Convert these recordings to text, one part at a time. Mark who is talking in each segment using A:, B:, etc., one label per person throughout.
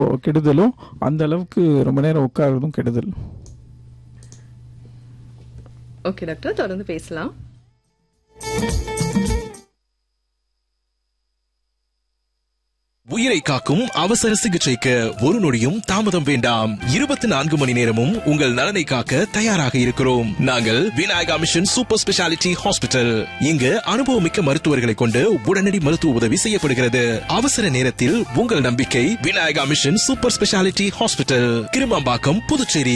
A: கெடுதலும் அந்த அளவுக்கு ரொம்ப நேரம் உட்கார்றதும் கெடுதல்
B: ஓகே டாக்டர் தொடர்ந்து பேசலாம்
C: உயிரை காக்கும் அவசர சிகிச்சைக்கு ஒரு நொடியும் தாமதம் வேண்டாம் இருபத்தி நான்கு மணி நேரமும் உங்கள் நலனை காக்க தயாராக இருக்கிறோம் நாங்கள் Vinayaka Mission Super Speciality Hospital இங்கு அனுபவமிக்க மருத்துவர்களை கொண்டு உடனடி மருத்துவ உதவி செய்யப்படுகிறது அவசர நேரத்தில் உங்கள் நம்பிக்கை Vinayaka Mission Super Speciality Hospital Kirumampakkam Puducherry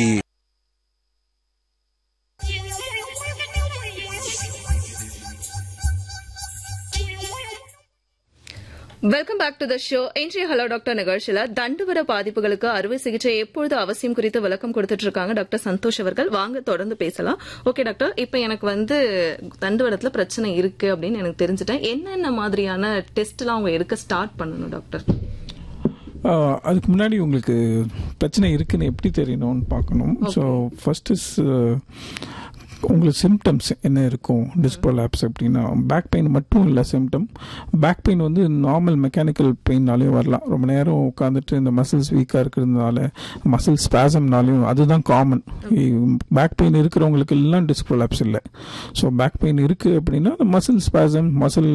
B: welcome back to the show இன்றைய ஹலோ டாக்டர் நிகழ்ச்சியில தண்டுவட பாதிப்புகளுக்கு அறுவை சிகிச்சை எப்பொழுது அவசியம் குறித்து விளக்கம் கொடுத்துட்டு இருக்காங்க டாக்டர் சந்தோஷ் அவர்கள் வாங்க தொடர்ந்து பேசலாம் ஓகே டாக்டர் இப்போ எனக்கு வந்து தண்டுவடத்துல பிரச்சனை இருக்கு அப்படின்னு எனக்கு தெரிஞ்சுட்டேன் என்னென்ன மாதிரியான டெஸ்ட் எல்லாம் அவங்க எடுக்க ஸ்டார்ட் பண்ணணும் டாக்டர்
A: ஆஹ் அதுக்கு முன்னாடி உங்களுக்கு பிரச்சனை இருக்குன்னு எப்படி தெரியணும்னு பார்க்கணும் ஸோ ஃபர்ஸ்ட் இஸ் உங்களுக்கு சிம்டம்ஸ் என்ன இருக்கும் டிஸ்போலாப்ஸ் அப்படின்னா பேக் பெயின் மட்டும் இல்லை சிம்டம் பேக் பெயின் வந்து நார்மல் மெக்கானிக்கல் பெயின்னாலையும் வரலாம் ரொம்ப நேரம் உட்காந்துட்டு இந்த மசில்ஸ் வீக்காக இருக்கிறதுனால மசில் ஸ்பாசம்னாலையும் அதுதான் காமன் பேக் பெயின் இருக்கிறவங்களுக்கு எல்லாம் டிஸ்போலாப்ஸ் இல்லை ஸோ பேக் பெயின் இருக்குது அப்படின்னா மசில் ஸ்பாசம் மசில்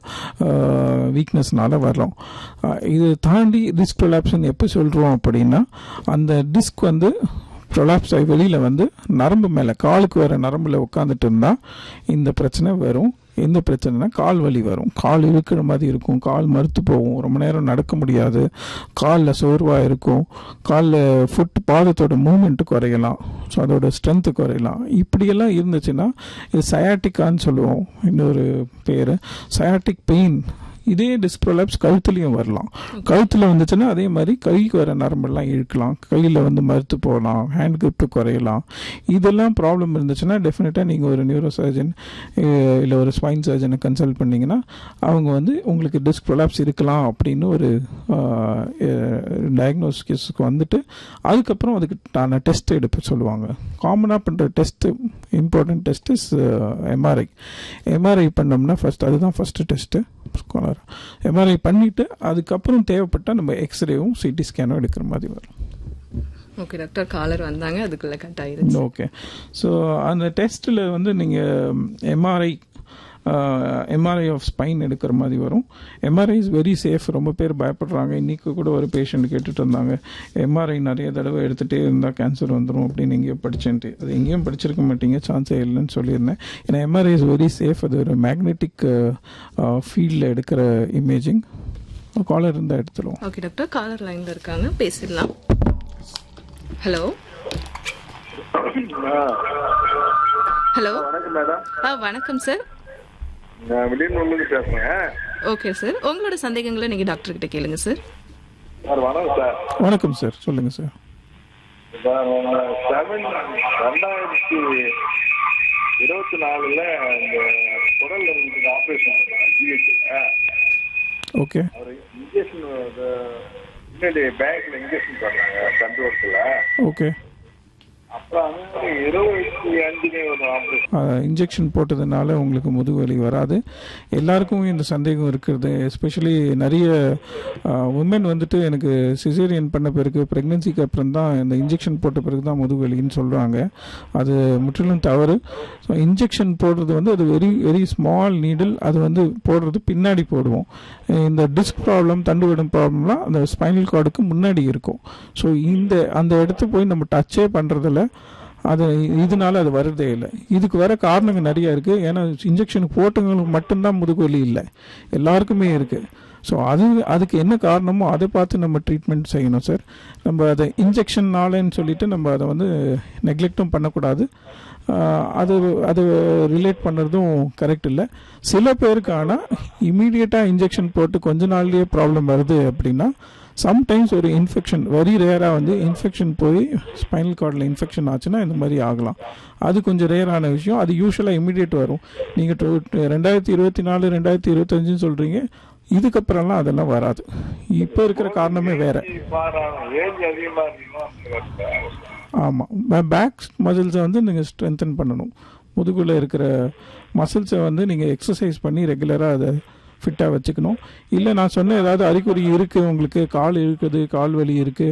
A: வீக்னஸ்னால வரலாம் ஆஹ் இது தாண்டி டிஸ்க் ப்ரொலாப்ஷன் எப்போ சொல்கிறோம் அப்படின்னா அந்த டிஸ்க் வந்து ப்ரொலாப்ஸ் ஆகி வெளியில் வந்து நரம்பு மேலே காலுக்கு வர நரம்பில் உட்காந்துட்டு இருந்தால் இந்த பிரச்சனை வரும் எந்த பிரச்சனைனா கால் வலி வரும் கால் இழுக்கிற மாதிரி இருக்கும் கால் மறுத்து போகும் ரொம்ப நேரம் நடக்க முடியாது காலில் சோர்வாக இருக்கும் காலில் ஃபுட் பாதத்தோட மூமெண்ட்டு குறையலாம் ஸோ அதோட ஸ்ட்ரென்த்து குறையலாம் இப்படியெல்லாம் இருந்துச்சுன்னா இது சயாட்டிக்கான்னு சொல்லுவோம் இன்னொரு பேர் சயாட்டிக் பெயின் இதே டிஸ்ப்ரோலாப்ஸ் கழுத்துலையும் வரலாம் கழுத்தில் வந்துச்சுன்னா அதே மாதிரி கைக்கு வர நரம்பெல்லாம் இழுக்கலாம் கையில் வந்து மறுத்து போகலாம் ஹேண்ட் கிரிப்பு குறையலாம் இதெல்லாம் ப்ராப்ளம் இருந்துச்சுன்னா டெஃபினட்டாக நீங்கள் ஒரு நியூரோ சர்ஜன் இல்லை ஒரு ஸ்பைன் சர்ஜனை கன்சல்ட் பண்ணிங்கன்னா அவங்க வந்து உங்களுக்கு டிஸ்க் ப்ரொலாப்ஸ் இருக்கலாம் அப்படின்னு ஒரு டயக்னோசிஸ்க்கு வந்துட்டு அதுக்கப்புறம் அதுக்கு தான டெஸ்ட் எடுக்க சொல்லுவாங்க காமனாக பண்ணுற test important test is MRI MRI பண்ணோம்னா ஃபர்ஸ்ட் அதுதான் ஃபஸ்ட்டு டெஸ்ட்டு ஸ்காலர் எம்ஆர்ஐ பண்ணிவிட்டு அதுக்கப்புறம் தேவைப்பட்டால் நம்ம எக்ஸ்ரேவும் சிடி ஸ்கேனும் எடுக்கிற மாதிரி வரும்
B: ஓகே டாக்டர் காலர் வந்தாங்க அதுக்குள்ள கட் ஆயிருச்சு
A: ஓகே ஸோ அந்த டெஸ்ட்டில் வந்து நீங்கள் எம்ஆர்ஐ எம்ஆர்ஐ ஆஃப் ஸ்பைன் எடுக்கிற மாதிரி வரும் எம்ஆர்ஐ இஸ் வெரி சேஃப் ரொம்ப பேர் பயப்படுறாங்க இன்றைக்கி கூட ஒரு பேஷண்ட் கேட்டுட்டு இருந்தாங்க எம்ஆர்ஐ நிறைய தடவை எடுத்துகிட்டே இருந்தால் கேன்சர் வந்துடும் அப்படின்னு எங்கேயோ படிச்சேன்ட்டு அது எங்கேயும் படிச்சிருக்க மாட்டீங்க சான்ஸே இல்லைன்னு சொல்லியிருந்தேன் ஏன்னா எம்ஆர்ஐ இஸ் வெரி சேஃப் அது ஒரு மேக்னெட்டிக் ஃபீல்டில் எடுக்கிற இமேஜிங் காலர் இருந்தால் எடுத்துருவோம்
B: ஓகே டாக்டர் காலர் லைன்ல இருக்காங்க பேசிடலாம் ஹலோ ஹலோ
D: வணக்கம் மேடம்
B: ஆ வணக்கம் சார்
D: நான் வெளியூர்லேருந்து பேசுறேன்
B: ஓகே சார் உங்களோட சந்தேகங்களை நீங்க டாக்டர் கிட்ட கேளுங்க சார்
D: சார் வணக்கம் சார்
A: வணக்கம் சார் சொல்லுங்கள் சார்
D: சார் செவன் ரெண்டாயிரத்தி இருபத்தி நாலுல இந்த குடல் இருந்து ஆப்ரேஷன் பண்ணேன் ஜிஹெச்ல
A: ஓகே
D: அவர் இன்ஜெக்ஷன் முன்னாடி பேங்க்ல இன்ஜெக்ஷன் பண்ணாங்க கண்டுவரத்துல
A: ஓகே
D: அப்புறம் வந்து இருபத்தி அஞ்சுலே ஒரு ஆப்ரேஷன்
A: இன்ஜெக்ஷன் போட்டதுனால உங்களுக்கு முதுகுவலி வராது எல்லாருக்கும் இந்த சந்தேகம் இருக்கிறது எஸ்பெஷலி நிறைய உமன் வந்துட்டு எனக்கு சிசேரியன் பண்ண பிறகு ப்ரெக்னென்சிக்கு அப்புறம் தான் இந்த இன்ஜெக்ஷன் போட்ட பிறகு தான் முதுகுவலின்னு சொல்கிறாங்க அது முற்றிலும் தவறு ஸோ இன்ஜெக்ஷன் போடுறது வந்து அது வெரி வெரி ஸ்மால் நீடில் அது வந்து போடுறது பின்னாடி போடுவோம் இந்த டிஸ்க் ப்ராப்ளம் தண்டுவிடும் ப்ராப்ளம்லாம் அந்த ஸ்பைனல் கார்டுக்கு முன்னாடி இருக்கும் ஸோ இந்த அந்த இடத்த போய் நம்ம டச்சே பண்ணுறதில்ல அது இதனால அது வருதே இல்லை இதுக்கு வர காரணங்கள் நிறைய இருக்குது ஏன்னா இன்ஜெக்ஷன் போட்டவங்களுக்கு மட்டும்தான் முதுகுவலி இல்லை எல்லாருக்குமே இருக்குது ஸோ அது அதுக்கு என்ன காரணமோ அதை பார்த்து நம்ம ட்ரீட்மெண்ட் செய்யணும் சார் நம்ம அதை இன்ஜெக்ஷன்னாலன்னு சொல்லிட்டு நம்ம அதை வந்து நெக்லெக்டும் பண்ணக்கூடாது ஆஹ் அது அது ரிலேட் பண்ணுறதும் கரெக்ட் இல்லை சில பேருக்கு ஆனால் இமீடியட்டாக இன்ஜெக்ஷன் போட்டு கொஞ்ச நாள்லயே ப்ராப்ளம் வருது அப்படின்னா சம்டைம்ஸ் ஒரு இன்ஃபெக்ஷன் வெரி ரேராக வந்து இன்ஃபெக்ஷன் போய் ஸ்பைனல் கார்டில் இன்ஃபெக்ஷன் ஆச்சுன்னா இந்த மாதிரி ஆகலாம் அது கொஞ்சம் ரேரான விஷயம் அது யூஸ்வலாக இமீடியட் வரும் நீங்கள் ரெண்டாயிரத்தி இருபத்தி நாலு ரெண்டாயிரத்தி இருபத்தஞ்சுன்னு சொல்கிறீங்க இதுக்கப்புறம்லாம் அதெல்லாம் வராது இப்போ இருக்கிற காரணமே வேற
D: ஏஜ் அதிகமா இருக்கணும்
A: ஆமாம் பேக் மசில்ஸை வந்து நீங்கள் ஸ்ட்ரென்தன் பண்ணணும் முதுகுல இருக்கிற மசில்ஸை வந்து நீங்கள் எக்ஸசைஸ் பண்ணி ரெகுலராக அதை ஃபிட்டாக வச்சுக்கணும் இல்லை நான் சொன்ன ஏதாவது அறிகுறி இருக்குது உங்களுக்கு கால் இழுக்குது கால் வலி இருக்குது